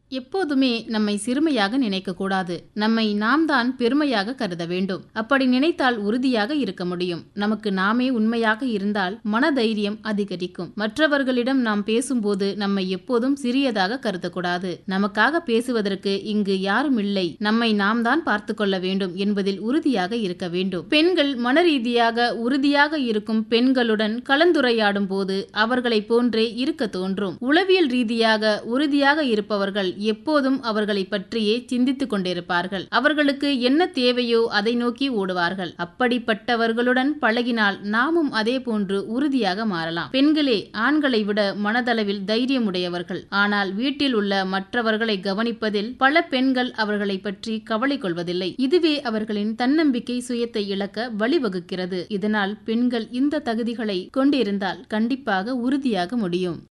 எப்போதுமே நம்மை சிறுமையாக நினைக்க கூடாது நம்மை நாம் தான் பெருமையாக கருத வேண்டும் அப்படி நினைத்தால் உறுதியாக இருக்க முடியும் நமக்கு நாமே உண்மையாக இருந்தால் மனதைரியம் அதிகரிக்கும் மற்றவர்களிடம் நாம் பேசும்போது நம்மை எப்போதும் சிறியதாக கருதக்கூடாது நமக்காக பேசுவதற்கு இங்கு யாரும் இல்லை நம்மை நாம் தான் பார்த்து கொள்ள வேண்டும் என்பதில் உறுதியாக இருக்க வேண்டும் பெண்கள் மனரீதியாக உறுதியாக இருக்கும் பெண்களுடன் கலந்துரையாடும் போது அவர்களை போன்றே இருக்க தோன்றும் உளவியல் ரீதியாக உறுதியாக இருப்பவர்கள் எப்போதும் அவர்களை பற்றியே சிந்தித்துக் கொண்டிருப்பார்கள் அவர்களுக்கு என்ன தேவையோ அதை நோக்கி ஓடுவார்கள் அப்படிப்பட்டவர்களுடன் பழகினால் நாமும் அதே போன்று உறுதியாக மாறலாம் பெண்களே ஆண்களை விட மனதளவில் தைரியமுடையவர்கள் ஆனால் வீட்டில் உள்ள மற்றவர்களை கவனிப்பதில் பல பெண்கள் அவர்களை பற்றி கவலை கொள்வதில்லை இதுவே அவர்களின் தன்னம்பிக்கை சுயத்தை இழக்க வழிவகுக்கிறது இதனால் பெண்கள் இந்த தகுதிகளை கொண்டிருந்தால் கண்டிப்பாக உறுதியாக முடியும்